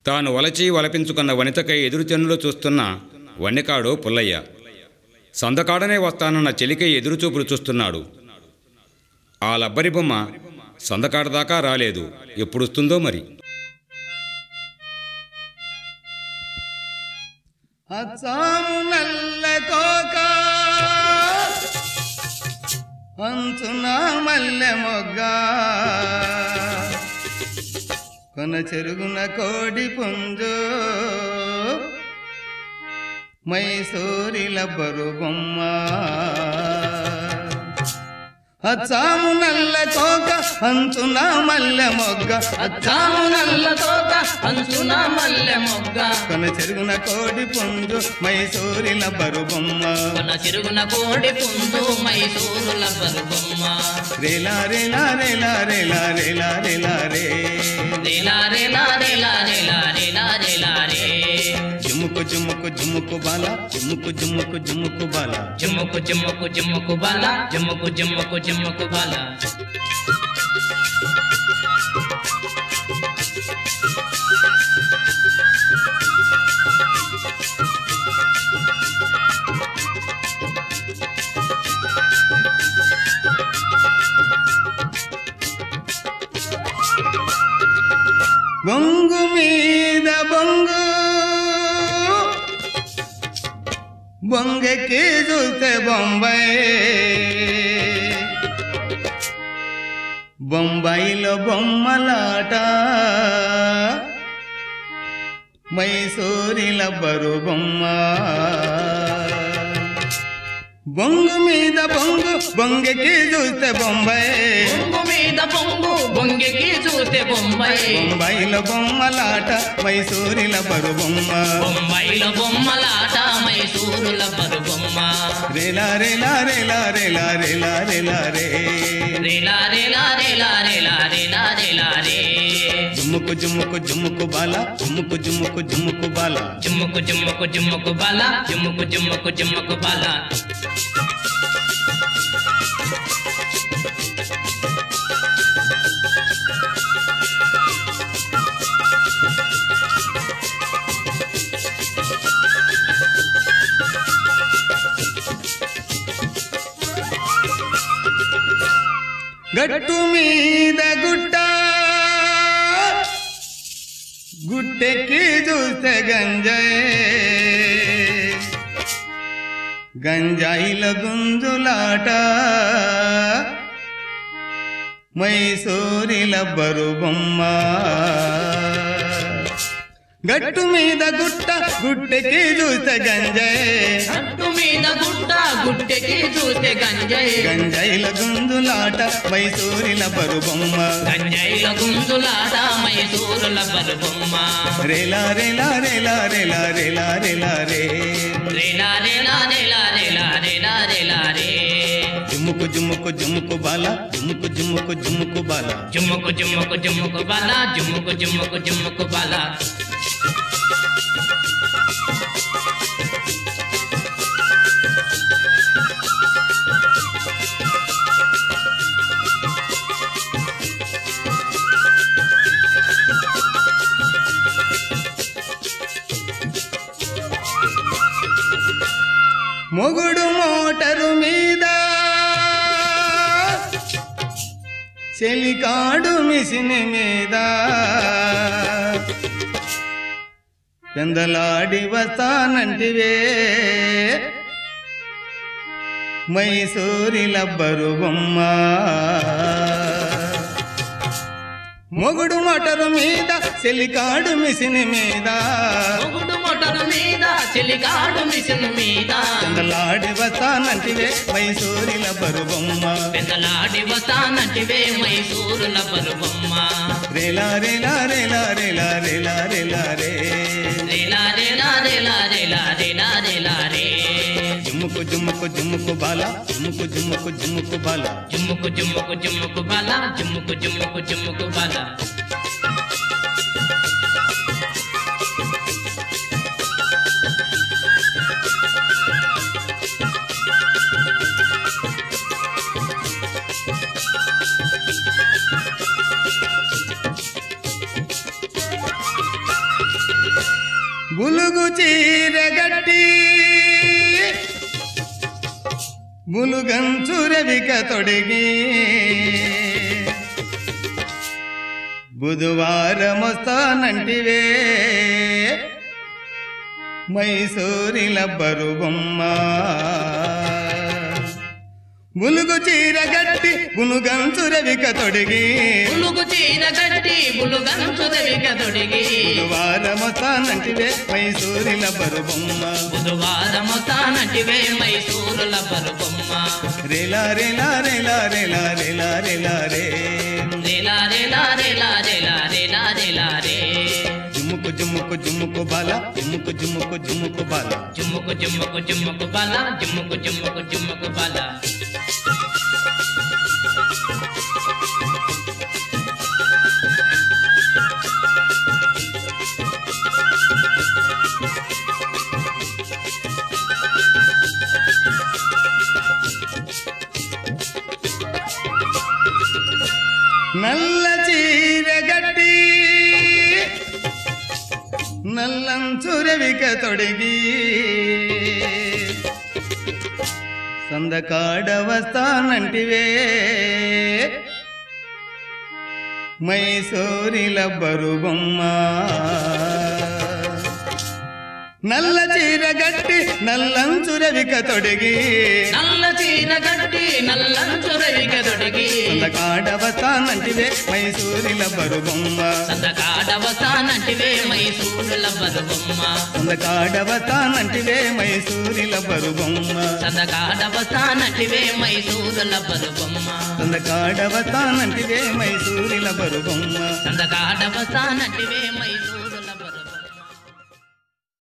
తాను వలచి వలపించుకున్న వనితకై ఎదురుచెన్నులో చూస్తున్న వన్నెకాడు పుల్లయ్య సందకాడనే వస్తానన్న చెలికై ఎదురుచూపులు చూస్తున్నాడు ఆ లబ్బరి బొమ్మ సందకాడ దాకా రాలేదు ఎప్పుడొస్తుందో మరి అచ్చాము నల్ల కోక అంచున మల్లె మొగ్గ కొన చెరుగున కోడి పుంజు మైసూరిల బరు బొమ్మ అచ్చాము నల్ల కోక అంచున మల్లె మొగ్గ అచ్చాము నల్ల తోక అంచున మల్లె మొగ్గ కొన చెరుగున కోడి పుంజు మైసూరిల బరు బొమ్మ కొన చిరుగున కోడి పుంజు మైసూరుల బరుబొమ్మ రేలా రేలా రేలా రేలా రేలా రేలా రే రేలా రేలా రేలా రేలా రేలా రేలా రే జుముకు జుముకు జుముకు బాల జుముకు జుముకు జుముకు బాల జుమ్ముకు జుమ్ముకు జుమ్ముకు బాల జుమ్ముకు జుమ్ముకు జుమ్ముకు బాల బొంగు మీద బొంగు బొంగకి చూస్తే బొంబాయి బొంబాయిలో బొమ్మలాట మైసూరిల బరు బొమ్మ బొంగు మీద బొంగు బొంగకి చూస్తే బొంబాయి బొంగు మీద బొంగు బొంగెకి చూస్తే బొంబాయి బొంబాయిలో బొమ్మలాట మైసూరిల బరు బొమ్మ బొంబాయిలో బొమ్మలాట మైసూరుల బరుబొమ్మ రేలా రేలా రేలా రేలా రేలా రేలా రే రేలా రేలా రేలా రేలా రేలా రేలా రే జుమ్ముకు జుమ్ముకు జుమ్ముకు బాల జుమ్ముకు జుమ్ముకు జుమ్ముకు బాల జుమ్ముకు జుమ్ముకు జుమ్ముకు బాల జుమ్ముకు జుమ్ముకు జుమ్ముకు బాల గట్టు మీద గుట్ట గుట్టెక్కి చూస్తే గంజాయి గంజాయిల గుంజులాట మైసూరిల బరు బొమ్మ గట్టు మీద గుట్ట గుట్టెక్కి చూస్తే గంజాయి అట్టు మీద గుట్ట గుట్టెకి చూస్తే గంజాయి గంజాయిల గుంజులాట మైసూరిల బరు బొమ్మ గంజాయిల గుంజులాట మైసూరుల బరుబొమ్మ రేలా రేలా రేలా రేలా రేలా రేలా రే రేలా రేలా రేలా రేలా రేలా రేలా రే జుమ్ముకు జుమ్ముకు జుమ్ముకు బాల జుమ్ముకు జుమ్ముకు జుమ్ముకు బాల జుమ్ముకు జుమ్ముకు జుమ్ముకు బాల జుమ్ముకు జుమ్ముకు జుమ్ముకు బాల మొగుడు మోటరు మీద చెలికాడు మిషన్ మీద పెందలాడి వస్తానంటివే మైసూరి లబ్బరు బొమ్మ మొగుడు మోటరు మీద చెలికాడు మిషన్ మీద మొగుడు మోటారు మీద చెలికాడు మిషన్ మీద పెందలాడి వస్తానంటివే మైసూరి లబ్బరు బొమ్మ పెద్దలాడి వస్తానంటివే మైసూరుల బరుబొమ్మ రేలా రేలా రేలా రేలా రేలా రేలా రే రేలా రేలా రేలా రేలా రేలా రేలా రే జుమ్ముకు జుమ్ముకు జుమ్ముకు బాల జుమ్ముకు జుమ్ముకు జుమ్ముకు బాల జుమ్ముకు జుమ్ముకు జుమ్ముకు బాల జుమ్ముకు జుమ్ముకు జుమ్ముకు బాల బులుగు చీరగట్టి బులుగంచు రవిక తొడిగి బుధవారమొస్తానంటివే మైసూరిల బరుబొమ్మ బులుగు చీరగట్టి గునుగంచు రవిక తొడిగి పులుగు చీర కట్టి బులుగంచు రవిక తొడిగి బుధవారమొస్తానంటివే మైసూరిల బరుబొమ్మ బుధవారము తానటివే మైసూరుల బరుబొమ్మ రేలా రేలా రేలా రేలా రేలా రేలా రే రేలా రేలా రేలా రేలా రేలా రేలా రే జుమ్ముకు జుమ్ముకు జుమ్ముకు బాల జుమ్ముకు జుమ్ముకు జుమ్ముకు బాల జుమ్ముకు జుమ్ముకు జుమ్ముకు బల జుమ్ముకు జుమ్ముకు జుమ్ముకు బల నల్ల చీర గట్టి నల్లంచు రవిక తొడిగి సందకాడ వస్తానంటివే మైసూరిల బరుబొమ్మ నల్ల చీర గట్టి నల్లంచు రవిక తొడిగి నల్ల చీర కట్టి నల్లంచు రవిక తొడిగి సందకాడ వస్తానంటివే మైసూరిల బరుబొమ్మ సందకాడవసానంటివే మైసూరుల బరుబొమ్మ సందకాడవతానంటివే మైసూరిల బరుబొమ్మ సందకాడవసానంటివే మైసూరుల బరుబొమ్మ సందకాడవతానంటివే మైసూరిల బరుబొమ్మ సందకాడవసానంటివే మైసూరుల